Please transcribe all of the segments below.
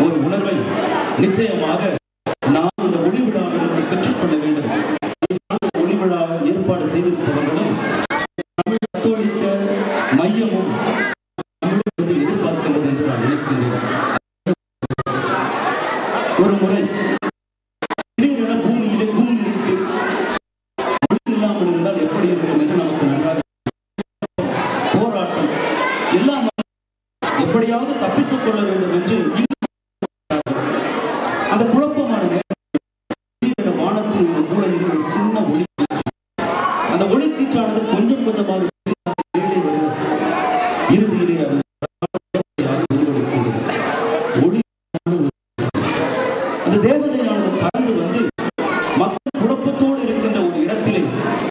ஒரு உணர்வை நிச்சயமாக நாம் இந்த ஒளி விழாவிலிருந்து பெற்றுக்கொள்ள வேண்டும் இதுதான் ஒளி விழா ஏற்பாடு செய்திருப்பவர்களும் தமிழ் கத்தோலிக்க மையமும் தமிழகத்தில் எதிர்பார்க்கின்றது என்று நான் நினைக்கின்றேன் ஒரு முறை திடீரென பூமியிலே பூமி இருக்கு ஒளி இல்லாமல் இருந்தால் எப்படி இருக்கும் என்று நமக்கு நன்றாக போராட்டம் எல்லாம் எப்படியாவது தப்பித்துக் கொள்ள வேண்டும் என்று அந்த குழப்பமான நேரத்தில் திடீரென வானத்தில் உள்ள மூலையில் ஒரு சின்ன ஒளி அந்த ஒளிக்கீற்றானது கொஞ்சம் கொஞ்சமாக மேலே வருகிறது இறுதியிலே அது உருவெடுக்கிறது. ஒளி அந்த தேவதையானது பறந்து வந்து மக்கள் குழப்பத்தோடு இருக்கின்ற ஒரு இடத்திலே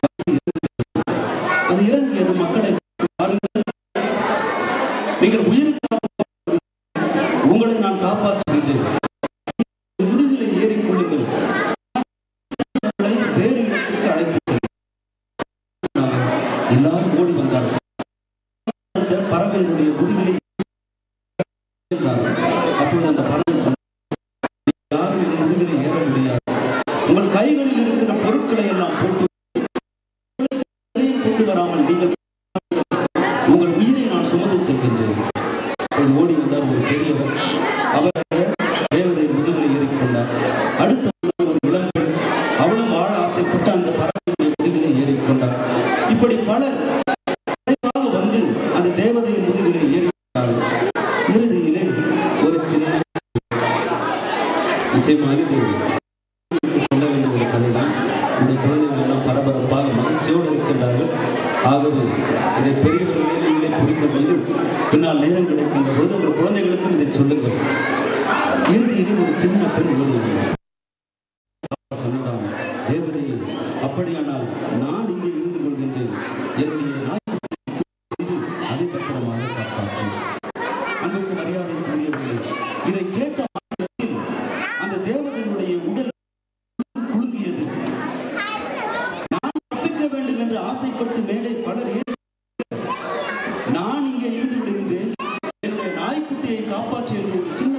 அது இறங்கியது மக்களை பாருங்கள் நீங்கள் உயிருக்காக உங்களை நான் காப்பாற்றுகின்றேன் முதுகிலே ஏறிக்கொள்ளுங்கள் உங்களை வேறு இடத்திற்கு அழைத்து செல்லுங்கள். எல்லாரும் ஓடி வந்தார்கள் அந்த பறவையினுடைய முதுகிலே ஏறினார்கள். அப்பொழுது அந்த பறவை சொன்னது, யாரும் என் முதுகிலே ஏற முடியாது உங்கள் கைகளில் இருக்கிற பொருட்களை எல்லாம் போட்டு எதையும் கொண்டு வராமல் நீங்கள் உங்கள் உயிரை நான் சுமந்து செல்கின்றேன் அப்பொழுது ஓடி வந்தார் ஒரு பெரியவர் அவர் தேவதை முதுகலை ஏறிக்கொண்டார் அடுத்த ஒரு இளம்பெண் அவளும் வாழ ஆசைப்பட்டு அந்த பறவையுடைய முதுகிலே ஏறிக்கொண்டார் இப்படி பலர் விரைவாக வந்து அந்த தேவதையின் முதுகிலே ஏறிக்கொண்டார்கள் இறுதியிலே ஒரு சின்ன நிச்சயமாக இது சொல்ல வேண்டிய ஒரு கதைதான் இந்த குழந்தைகள் எல்லாம் பரபரப்பாக மகிழ்ச்சியோடு இருக்கின்றார்கள் ஆகவே இதை பெரியவர்களே நீங்களே புரிந்து கொண்டு பின்னால் நேரம் கிடைக்கின்ற பொழுது உங்கள் குழந்தைகளுக்கும் இதை சொல்லுங்கள் இறுதியில் ஒரு சின்ன பெண் ஓடி வந்தார். சொன்னதாம் தேவதையே அப்படியானால் நான் இங்கே இருந்து கொள்கின்றேன் என்னுடைய நாய்க்குட்டியை அதிபத்திரமாக காப்பாற்று அன்புக்கு மரியாதை புரியவில்லை இதை கேட்ட மாத்திரத்தில் அந்த தேவதையினுடைய உடல் குலுங்கியது நான் தப்பிக்க வேண்டும் என்று ஆசைப்பட்டு மேலே பலர் ஏறி நான் இங்கே இருந்து விடுகின்றேன் என்னுடைய நாய்க்குட்டியை காப்பாற்று என்று ஒரு சின்ன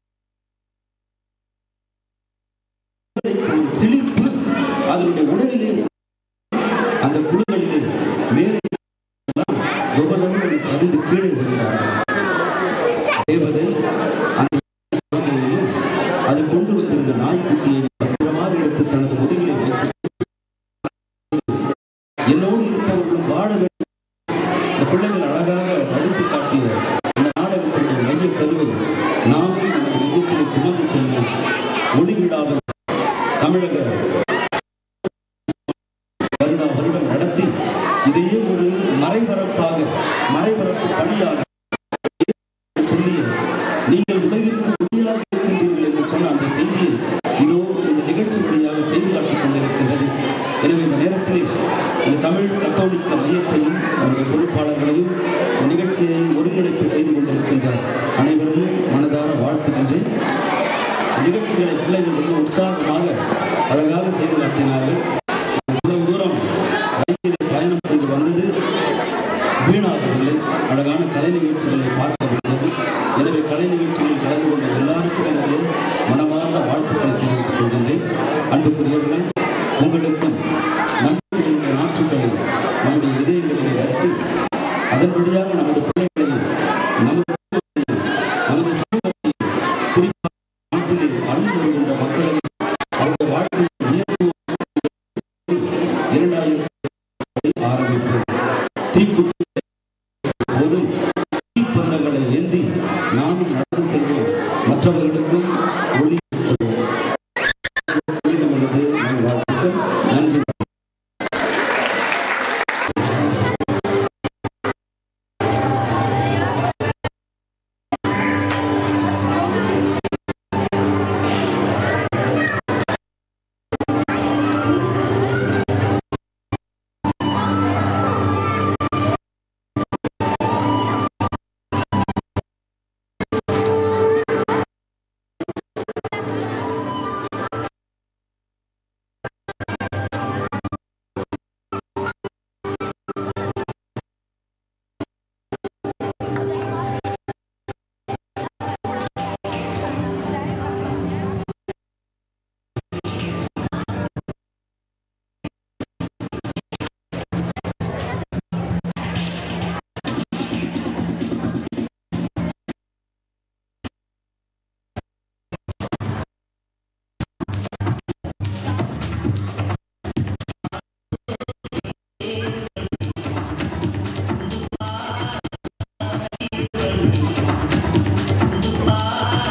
ஒரு சிலிர்ப்பு அதனுடைய உடலிலே அந்த குழுக்களிலே மேலே உபதவங்களை சரிந்து கீழே விழுந்தார்கள் தேவதை அந்த குழந்தையையும் அது கொண்டு வந்திருந்த நாய்க்குட்டியை பத்திரமாக எடுத்து தனது முதுகிலே வைத்து என்னோடு இருப்பவர்களும் வாழ வேண்டும் இந்த பிள்ளைகள் அழகாக நடித்து காட்டிய இந்த நாடகத்தினுடைய மைய கருவை நாமும் நமது முகத்திலே சுமந்து செல்வோம் ஒளி விழாவை தமிழக வருடா வருடம் நடத்தி இதையே ஒரு மறைபரப்பாக மறைபரப்பு பணியாக சொல்லிய நீங்கள் உலகிற்கு ஒளியாக இருக்கின்றீர்கள் என்று சொன்ன அந்த செய்தியை இதோ இந்த நிகழ்ச்சி வழியாக செய்து காட்டிக் கொண்டிருக்கின்றது எனவே இந்த நேரத்திலே இந்த தமிழ் கத்தோலிக்க மையத்தையும் அவருடைய பொறுப்பாளர்களையும் இந்த நிகழ்ச்சியை ஒருங்கிணைப்பு செய்து கொண்டிருக்கின்ற அனைவரையும் மனதார வாழ்த்துகின்றேன் நிகழ்ச்சிகளை பிள்ளைகள் மிக உற்சாகமாக அழகாக செய்து காட்டினார்கள் இவ்வளவு தூரம் ரயிலிலே பயணம் செய்து வந்தது வீணாகவில்லை அழகான கலை நிகழ்ச்சிகளை பார்க்க முடிந்தது எனவே கலை நிகழ்ச்சிகளில் கலந்து கொண்ட எல்லாருக்கும் என்னுடைய மனமார்ந்த வாழ்த்துக்களை தெரிவித்துக் கொள்கின்றேன் அன்புக்குரியவர்களே உங்களுக்கும் நம்பிக்கையுடைய நாற்றுகளை நம்முடைய இதயங்களிலே நட்டு அதன் வழியாக நமது பிள்ளைகளையும் நமது குடும்பத்தையும், நமது சமூகத்தையும் குறிப்பாக நாட்டிலே அழுது வருகின்ற மக்களையும் அவருடைய வாழ்க்கையை உயர்த்துவோம் இரண்டாயிரத்தி ஆரம்பிப்போம் தீக்குச்சி போதும் தீப்பந்தங்களை ஏந்தி நாமும் நடந்து செல்வோம் மற்றவர்களுக்கும் ஒளி ஊட்டுவோம். புரிந்து கொண்டது நம் வாழ்த்துக்கள் நன்றி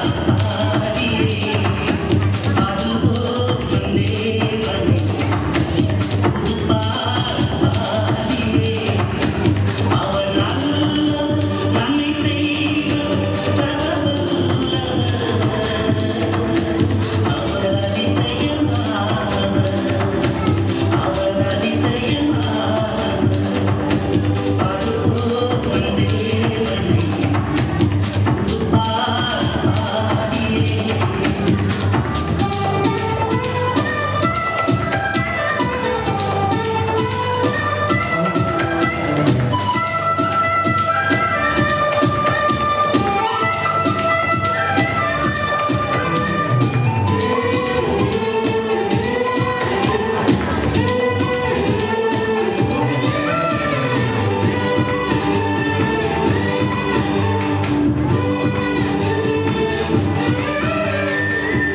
ஆ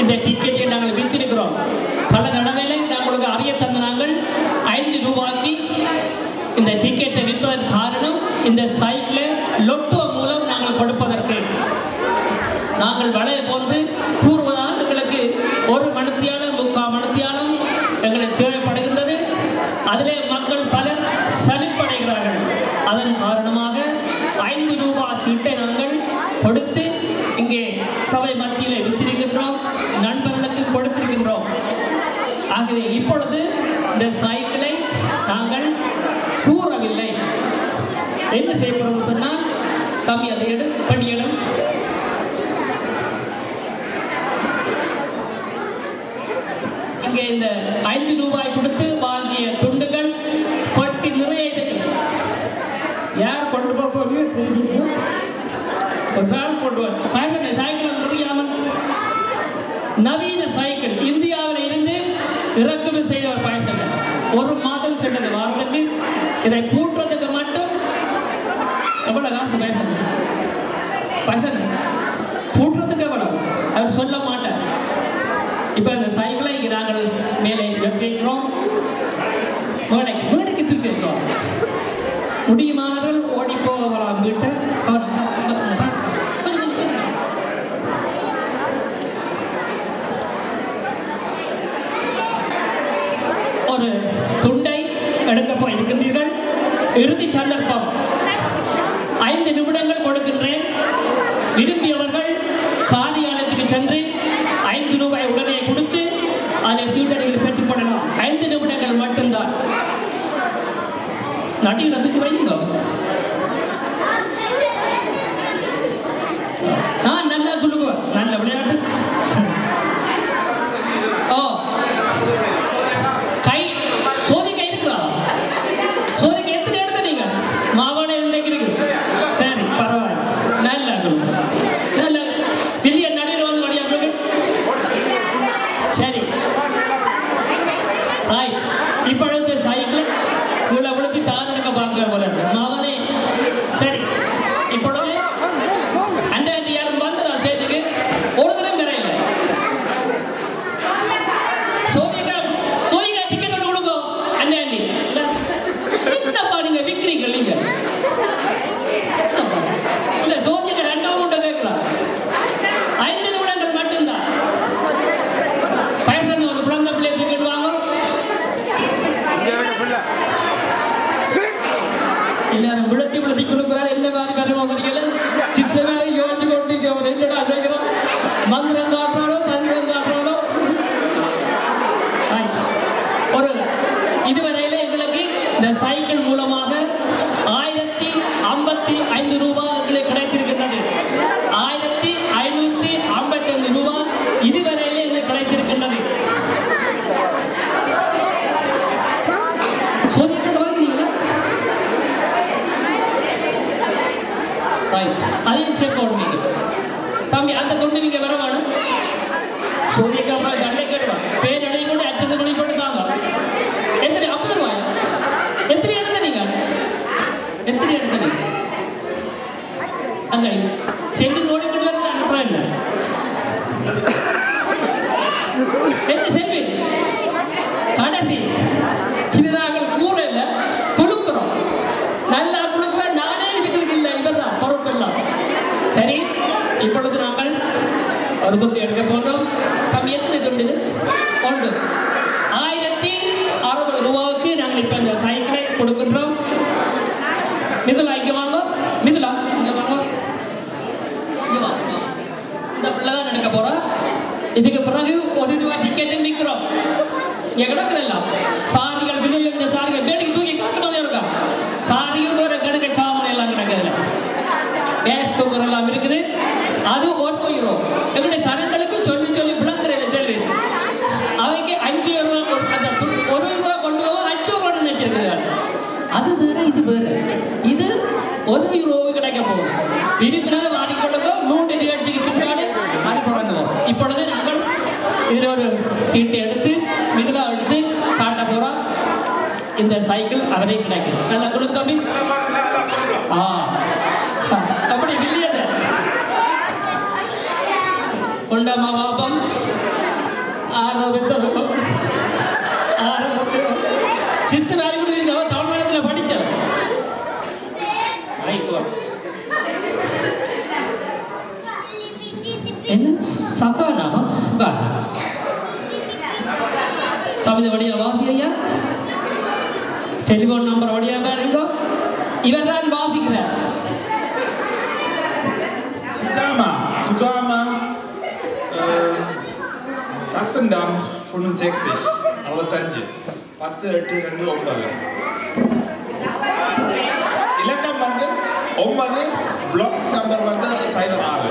இந்த டிக்கெட்டை நாங்கள் விற்றிருக்கிறோம் பல தடவையில நாங்களுக்கு அறிய தந்த நாங்கள் ஐந்து ரூபாய்க்கு இந்த டிக்கெட்டை விற்பதற்கு காரணம் இந்த சைக்கிளை லொட்டோ மூலம் நாங்கள் கொடுப்பதற்கு நாங்கள் வளைய போன்று கூறுவதால் எங்களுக்கு ஒரு மணித்தியாலம் முக்கால் மணித்தியாலம் எங்களுக்கு தேவைப்படுகின்றது அதிலே மக்கள் பலர் சலிப்படைகிறார்கள் அதன் காரணமாக ஐந்து ரூபாய் சீட்டை நாங்கள் கொடுத்து இங்கே சபை மத்தியிலே வித்திருக்கின்றோம் நண்பர்களுக்கு கொடுத்திருக்கின்றோம் ஆகவே இப்பொழுது இந்த சைக்கிளை நாங்கள் கூறவில்லை என்ன செய்யப்படுறோம் சொன்னால் தம்பி அதை எடு பணியிடம் இங்கே இந்த ஐந்து ரூபாய் கொடுத்து வாங்கிய துண்டுகள் பட்டி நிறைய இருக்கு யார் கொண்டு போக போறீங்க ஒரு நாள் கொண்டு வர பேஷன் சைக்கிள் முடியாமல் நவீன சைக்கிள் இந்தியாவில் இருந்து இறக்குமதி செய்த ஒரு பேஷன் ஒரு மாதம் சென்றது வாரத்துக்கு இதை பூட்டுறதுக்கு மட்டும் எவ்வளவு காசு பேசணும் பேசணும் பூட்டுறதுக்கு எவ்வளவு அவர் சொல்ல மாட்டார் இப்போ இந்த சைக்கிளை இங்கே நாங்கள் மேலே வெற்றிக்கிறோம் மேடைக்கு மேடைக்கு தூக்கியிருக்கிறோம் முடியுமானவர்கள் ஓடி போகலாம் வீட்டை அவர் கொஞ்சம் கொஞ்சம் கொஞ்சம். ஒரு துண்டை எடுக்க போயிருக்கின்றீர்கள் இறுதி சந்தர்ப்பம் ஐந்து நிமிடங்கள் கொடுக்கின்றேன் விரும்பியவர்கள் காரியாலயத்துக்கு சென்று ஐந்து ரூபாய் உடனே கொடுத்து அதை சீட்டடிகள் பெற்றுக் கொள்ளலாம் ஐந்து நிமிடங்கள் மட்டும்தான் நடிகர் தூக்கி வைங்க நான் நல்லா குலுக்குவேன் நல்ல விளையாட்டு ஓ கை சோதிக்க இருக்கிறா சோதிக்க எத்தனை எடுத்த நீங்க மாவாடை இன்னைக்கு இருக்கு சரி பரவாயில்ல நல்ல குலுக்கு. நல்ல பெரிய நடிகர் வந்து வழியாக சரி ரைட் இப்பொழுது சைக்கிள் உள்ள விழுத்தி தான் எடுக்க பார்க்கிற போல இருக்கு. மாவனே சரி இப்பொழுது அண்டை அண்டி யாரும் வந்ததா ஸ்டேஜுக்கு ஒரு தரம் வரையில சோதிகா சோதிகா டிக்கெட் ஒன்று கொடுங்க அண்டை அண்டி என்னப்பா நீங்க விற்கிறீங்க நீங்க என்னப்பா? இல்ல சோதிகா ரெண்டாவது மட்டும் கேட்கிறான் ஐந்து நிமிடங்கள் மட்டும்தான் வயசான ஒரு பிறந்த பிள்ளை டிக்கெட் வாங்க எல்லாரும் விழுத்தி விழுத்தி கொடுக்குறாரு என்ன மாதிரி வருவாங்க சிஸ்ட வேலை யோசிச்சு கொண்டு அவர் என்னடா செய்கிறோம் மந்திரம் காட்டுறாலோ தந்திரம் காட்டுறாலோ Right. ஒரு இதுவரையில எங்களுக்கு இந்த சைக்கிள் மூலமாக ஆயிரத்தி ஐம்பத்தி ஐந்து ரூபாய் எங்களுக்கு கிடைத்திருக்கின்றது ஆயிரத்தி ஐநூற்றி ஐம்பத்தி ஐந்து ரூபாய் இதுவரையில எங்களுக்கு கிடைத்திருக்கின்றது சோதிக்கிட்டு வாங்கினீங்களா ரைட் அதையும் சேர்க்க விடுவீங்க தம்பி அந்த தொண்டு நீங்க வர வேணும் சோதிக்க அப்புறம் சண்டை கேடுவான் பேர் எழுதி கொண்டு அட்ரஸ் பண்ணி கொண்டு தாங்க எத்தனை ஐம்பது ரூபாயா எத்தனை எடுத்த நீங்க எத்தனை எடுத்த நீங்க அங்க செண்டு நோடி கொண்டு வந்து அனுப்புறேன் என்ன என்ன செல்வி கடைசி இது நாங்கள் கூற இல்ல கொடுக்கிறோம் நல்லா கொடுக்குற நானே இதுகளுக்கு இல்லை இவர்தான் பொறுப்பெல்லாம் சரி இப்பொழுது நாங்கள் ஒரு துண்டு எடுக்க போகிறோம் தம்பி எத்தனை துண்டு இது ஒன்று ஆயிரத்தி அறுபது ரூபாவுக்கு நாங்கள் இப்போ இந்த சைக்கிளை கொடுக்கின்றோம் மிதுலா இங்கே வாங்க மிதுலா இங்கே வாங்க இங்கே வா இந்த பிள்ளை தான் எடுக்க போகிறோம் இதுக்கு பிறகு ஒரு ரூபாய் டிக்கெட்டு நிற்கிறோம் இங்கே கிடக்குதெல்லாம் சாரிகள் விலையில் இந்த சாரிகள் வேடிக்கை தூக்கி காட்டு மாதிரி இருக்கா சாரிகள் ஒரு கடுக்க சாமன் எல்லாம் கிடக்குதுல கேஸ் குக்கர் எல்லாம் இருக்குது அது ஒரு போயிடும் எங்களுடைய சனங்களுக்கு சொல்லி சொல்லி விளங்குறேன் செல்வி அவைக்கு அஞ்சு ரூபா கொடு- அந்த து- ஒரு ரூபா கொண்டு போக அஞ்சு ரூபா நினைச்சிருக்குது அது வேற இது வேற இது ஒரு ரூபா கிடைக்க போகுது இருப்பினாக வாடிக்கொள்ளுங்க மூன்று நிகழ்ச்சிக்கு பின்னாடி அது தொடங்குவோம் இப்பொழுது நாங்கள் இதில் ஒரு சீட்டை எடுத்து மிதிலா எடுத்து காட்ட போறோம் இந்த சைக்கிள் அவரே கிடைக்குது நல்லா கொடுங்க தம்பி ஆ அப்படி வில்லியது கொண்டமா பாப்பம் ஆரம்பம் ஆரம்பம் சிஸ்டர் வேறு கூட இருக்கு அவன் தமிழ் மீடியத்தில் படித்தான் ரைட் என்ன சகானாமா சுகானா கவிதை வழியா வாசி ஐயா டெலிஃபோன் நம்பர் வழியா பாருங்க இவர் தான் வாசிக்கிறார் Sugama, Sugama, äh, Sachsendamm 65, அறுபத்தஞ்சு பத்து எட்டு ரெண்டு ஒன்பது இலக்கம் வந்து ஒன்பது பிளாக் நம்பர் வந்து சைபர் ஆறு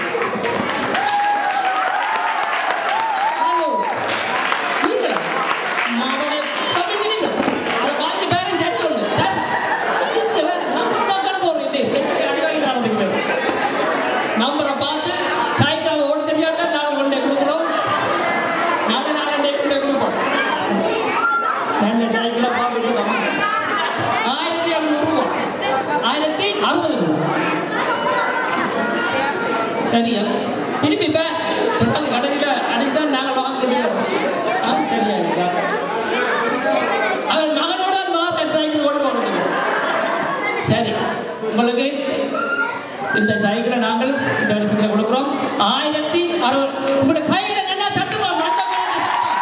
ஹலோ நீங்க மாவனே கவிதை நீங்க அதை வாங்கி பேரன் சரி ஒன்று பேச இந்த வேற நம்ம மக்கள் போடுறீங்க எதுக்கு அடிவாங்கி நடந்துக்கிட்டு நம்பரை பார்த்து சாயங்காலம் ஓடி தெரியாட்டா நாங்கள் கொண்டே கொடுக்குறோம் நாங்கள் நாங்கள் கொண்டே கொடுப்போம் ரெண்டு சாயங்கால பார்த்துட்டு ஆயிரத்தி அறுநூறு ரூபா ஆயிரத்தி அறுபது ரூபா சரியா திருப்பி பே பிறகு கடையில் அடித்தான் நாங்கள் வாங்கிக்கிறோம் ஆ சரியா இருக்கா அவர் மகனோட மார்க்கெட் சைக்கிள் கொண்டு வரணும் சரி உங்களுக்கு இந்த சைக்கிளை நாங்கள் இந்த வருஷத்தில் கொடுக்குறோம் ஆயிரத்தி அறுபது உங்களோட கையில் நல்லா தட்டுமா நல்ல கையில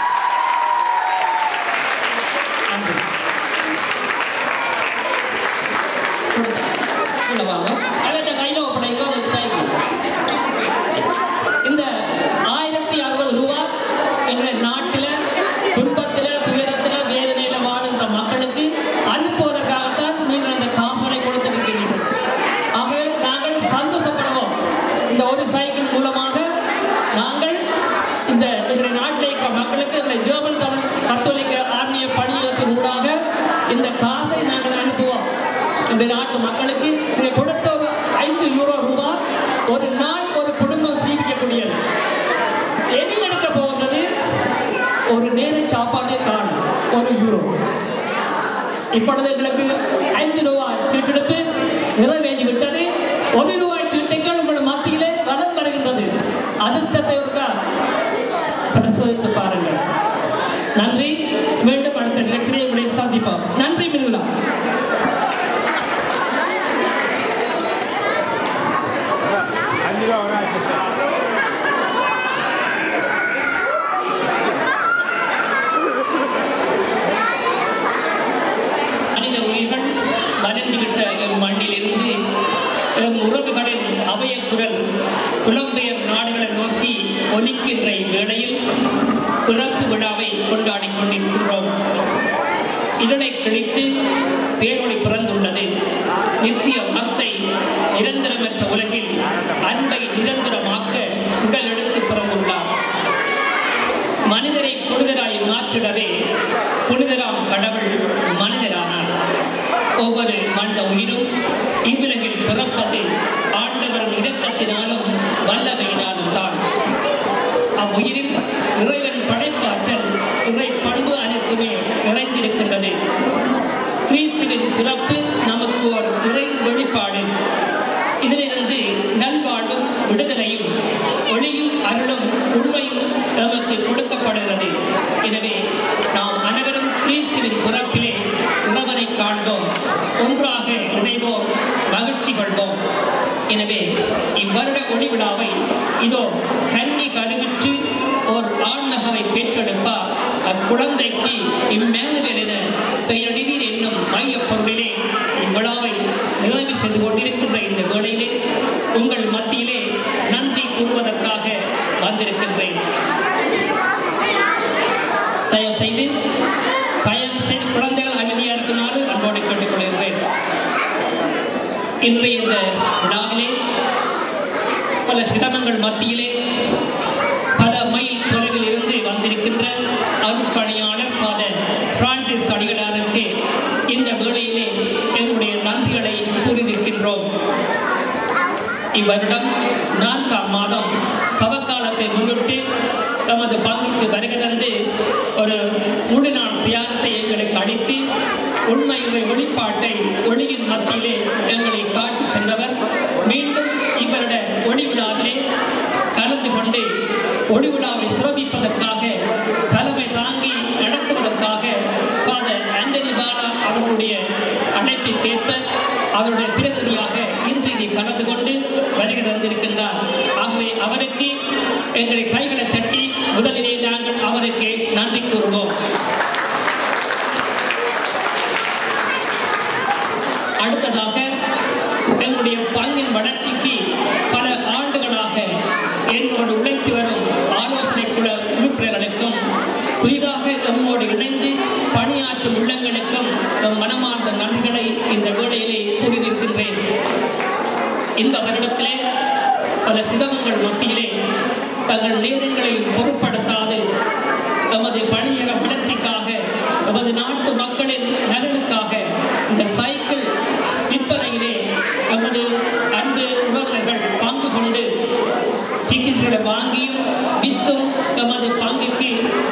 தட்டுமா. நன்றி. உள்ள வாங்க அவர்கிட்ட கையில் ஒப்படைக்கோ அந்த சைக்கிள் இந்த ஆயிரத்தி அறுபது ரூபா எங்களுடைய நாட்டில் துன்பத்தில் துயரத்தில் வேதனையில் வாழுகிற மக்களுக்கு அனுப்புவதற்காகத்தான் நீங்கள் அந்த காசோலை கொடுத்திருக்கிறீர்கள் ஆகவே நாங்கள் சந்தோஷப்படுவோம் இந்த ஒரு சைக்கிள் மூலமாக நாங்கள் இந்த எங்களுடைய நாட்டில் இருக்கிற மக்களுக்கு இந்த ஜெர்மன் தமிழ் கத்தோலிக்க ஆர்மிய பணியத்தின் ஊடாக இந்த காசை நாங்கள் அனுப்புவோம் இந்த நாட்டு மக்களுக்கு இதை கொடுத்த ஒரு ஐந்து யூரோ ரூபாய் ஒரு நாள் ஒரு குடும்பம் சீவிக்கக்கூடியது எது எடுக்க போகிறது ஒரு நேர சாப்பாடு காணும் ஒரு யூரோ இப்பொழுது எங்களுக்கு ஐந்து ரூபாய் சீட்டெடுப்பு நிறைவேறி விட்டது ஒரு ரூபாய் சீட்டுகள் உங்கள் மத்தியிலே வளம் வருகின்றது அதிர்ஷ்டத்தை ஒருக்கா பரிசோதித்து பாருங்கள் நன்றி மீண்டும் அடுத்த நிகழ்ச்சியை உங்களை சந்திப்போம் நன்றி மிருலா அஞ்சு ரூபா வேணா மனித உயிர்கள் மறைந்துவிட்ட எம் மண்ணிலிருந்து எம் உறவுகளின் அபய குரல் புலம்பெயர் நாடுகளை நோக்கி ஒலிக்கின்ற இவ்வேளையில் பிறப்பு விழாவை கொண்டாடிக் கொண்டிருக்கிறோம் இருளை கிழித்து பேரொளி பிறந்துள்ளது நித்திய மத்தை நிரந்தரமற்ற உலகில் அன்பை நிரந்தரமாக்க உடல் எடுத்து பிறந்துள்ளார் மனிதரை புனிதராய் மாற்றிடவே புனிதராம் கடவுள் மனிதரானார் ஒவ்வொரு மண்ட உயிரும் இவ்வுலகில் பிறப்பது ஆண்டவரின் இரக்கத்தினாலும் வல்லமையினாலும் தான் அவ்வுயிரில் இறைவன் படைப்பாற்றல் இறை பண்பு அனைத்துமே நிறைந்திருக்கின்றது கிறிஸ்துவின் பிறப்பு நமக்கு ஒரு இறை வெளிப்பாடு இதிலிருந்து நல்வாழ்வும் விடுதலையும் ஒளியும் அருளும் உண்மையும் நமக்கு கொடுக்கப்படுகிறது எனவே நாம் அனைவரும் கிறிஸ்துவின் பிறப்பிலே உறவனை காண்போம் ஒன்றாக இணைவோம் மகிழ்ச்சி கொள்வோம் எனவே இவ்வருட ஒளி விழாவை இதோ கன்னி கருவிற்று ஓர் ஆண்நகரை பெற்றெடுப்பார் அக்குழந்தைக்கு இம்மேனுவேல் என பெயரிடுவீர் என்னும் மையப் பொருளிலே இவ்விழாவை நிறைவு செய்து கொண்டிருக்கின்ற இந்த வேளையிலே உங்கள் மத்தியிலே நன்றி கூறுவதற்காக வந்திருக்கின்றேன் தயவு செய்து தயவு செய்து குழந்தைகள் அமைதியாக இருக்குமாறு அன்போடு கேட்டுக்கொள்கிறேன் இன்றைய இந்த விழாவிலே பல சிரமங்கள் மத்தியிலே பல மைல் தொலைவில் இருந்து வந்திருக்கின்ற அருட்பணியாளர் ஃபாதர் பிரான்சிஸ் அடிகளாருக்கு இந்த வேளையிலே எங்களுடைய நன்றிகளை கூறியிருக்கின்றோம் இவ்வருடம் நான்காம் மாதம் தவக்காலத்தை முன்னிட்டு தமது பங்குக்கு வருகை தந்து ஒரு முழு நாள் தியாகத்தை எங்களுக்கு அளித்து உண்மையுடைய வெளிப்பாட்டை ஒளியின் மத்தியிலே எங்களை காட்டி சென்றவர் மீண்டும் இவருடைய ஒளி விழாவிலே கலந்து கொண்டு ஒளி விழாவை சிறப்பிப்பதற்காக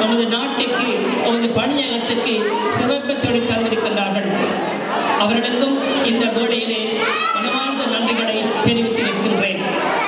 நமது நாட்டுக்கு நமது பணியகத்துக்கு சிறப்பு தொழில் தந்திருக்கின்றார்கள் அவர்களுக்கும் இந்த வேளையிலே மனமார்ந்த நன்றிகளை தெரிவித்திருக்கின்றேன்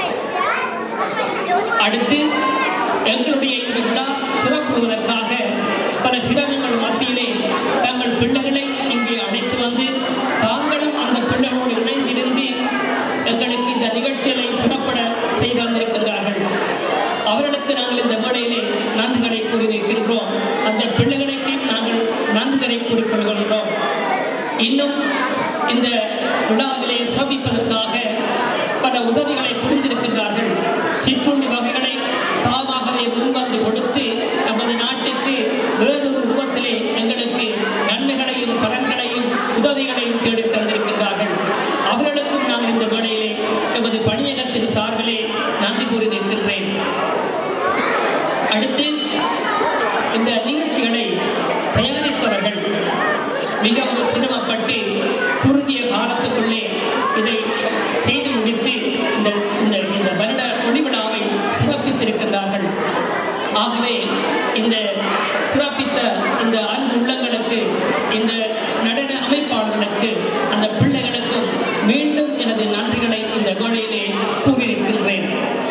அடுத்து எங்களுடைய இந்த விழா சிறப்புவதற்காக பல சிரமங்கள் மத்தியிலே தங்கள் பிள்ளைகளை இங்கே அழைத்து வந்து தாங்களும் அந்த பிள்ளைகளோடு இணைந்திருந்து எங்களுக்கு இந்த நிகழ்ச்சிகளை சிறப்பட செய்து தந்திருக்கின்றார்கள் அவர்களுக்கு நாங்கள் இந்த மேடையிலே நன்றிகளை கூறியிருக்கின்றோம் அந்த பிள்ளைகளுக்கு நாங்கள் நன்றிகளை கூறிக்கொள்கின்றோம் இன்னும் இந்த விழாவிலே சிறப்பிப்பதற்காக பல உதவிகளை புரிந்திருக்கின்றார்கள் சிற்றுண்டி வகைகளை தாமாகவே முன்வந்து கொடுத்து நமது நாட்டுக்கு வேறொரு ரூபத்திலே எங்களுக்கு நன்மைகளையும் பலன்களையும் உதவிகளையும் தேடி தந்திருக்கின்றார்கள் அவர்களுக்கும் நான் இந்த வேளையிலே எமது பணியகத்தின் சார்பிலே நன்றி கூறி நிற்கின்றேன் அடுத்து இந்த நிகழ்ச்சிகளை தயாரித்தவர்கள் மிகவும் சிரமப்பட்டு குறுகிய காலத்துக்குள்ளே இதை செய்து முடித்து இந்த இந்த இந்த வருட ஒளிவிழாவை சிறப்பித்திருக்கின்றார்கள் ஆகவே இந்த சிறப்பித்த இந்த அன்பு உள்ளங்களுக்கு இந்த நடன அமைப்பாளர்களுக்கு அந்த பிள்ளைகளுக்கும் மீண்டும் எனது நன்றிகளை இந்த வேளையிலே கூறியிருக்கின்றேன்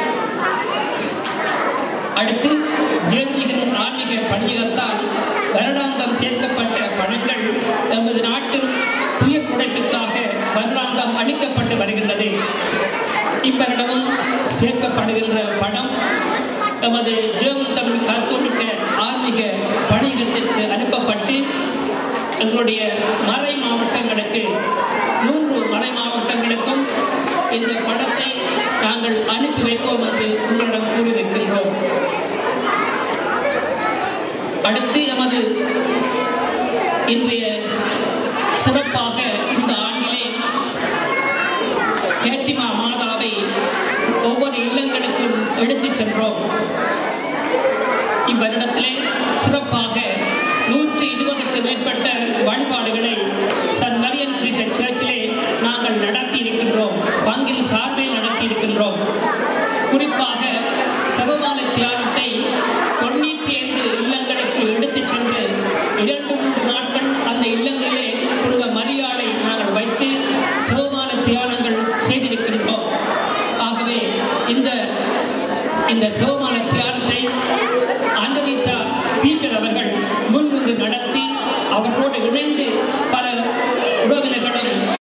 அடுத்து ஜெயந்திகரின் ஆன்மீக பணியகத்தால் வருடாந்தம் சேர்க்கப்பட்ட பணங்கள் நமது நாட்டில் துயர் துடைப்புக்காக வருடாந்தம் அளிக்கப்பட்டு வருகின்றது இவ்வருடமும் சேர்க்கப்படுகின்ற பணம் நமது ஜெர்மன் தமிழ் கத்தோலிக்க ஆன்மீக பணியகத்திற்கு அனுப்பப்பட்டு எங்களுடைய மறை மாவட்டங்களுக்கு மூன்று மறை மாவட்டங்களுக்கும் இந்த பணத்தை நாங்கள் அனுப்பி வைப்போம் என்று உங்களிடம் கூறியிருக்கின்றோம் அடுத்து எமது இன்றைய சிறப்பாக இந்த ஆண்டிலே கேட்டிமா மாதாவை ஒவ்வொரு இல்லங்களுக்கும் எடுத்துச் சென்றோம் இவ்வருடத்திலே சிறப்பாக நூற்றி இருபதுக்கு மேற்பட்ட வழிபாடுகளை சன் மரியன் கிறிஸ்டன் சர்ச்சிலே நாங்கள் நடத்தி இருக்கின்றோம் பங்கில் சார்பில் நடத்தி இருக்கின்றோம் குறிப்பாக சபமான தியானத்தை தொண்ணூற்றி ஐந்து இல்லங்களுக்கு எடுத்துச் சென்று இரண்டு மூன்று நாட்கள் அந்த இல்லங்களிலே புனித மரியாதை நாங்கள் வைத்து சிவமான தியானங்கள் செய்திருக்கின்றோம் ஆகவே இந்த இந்த சிவ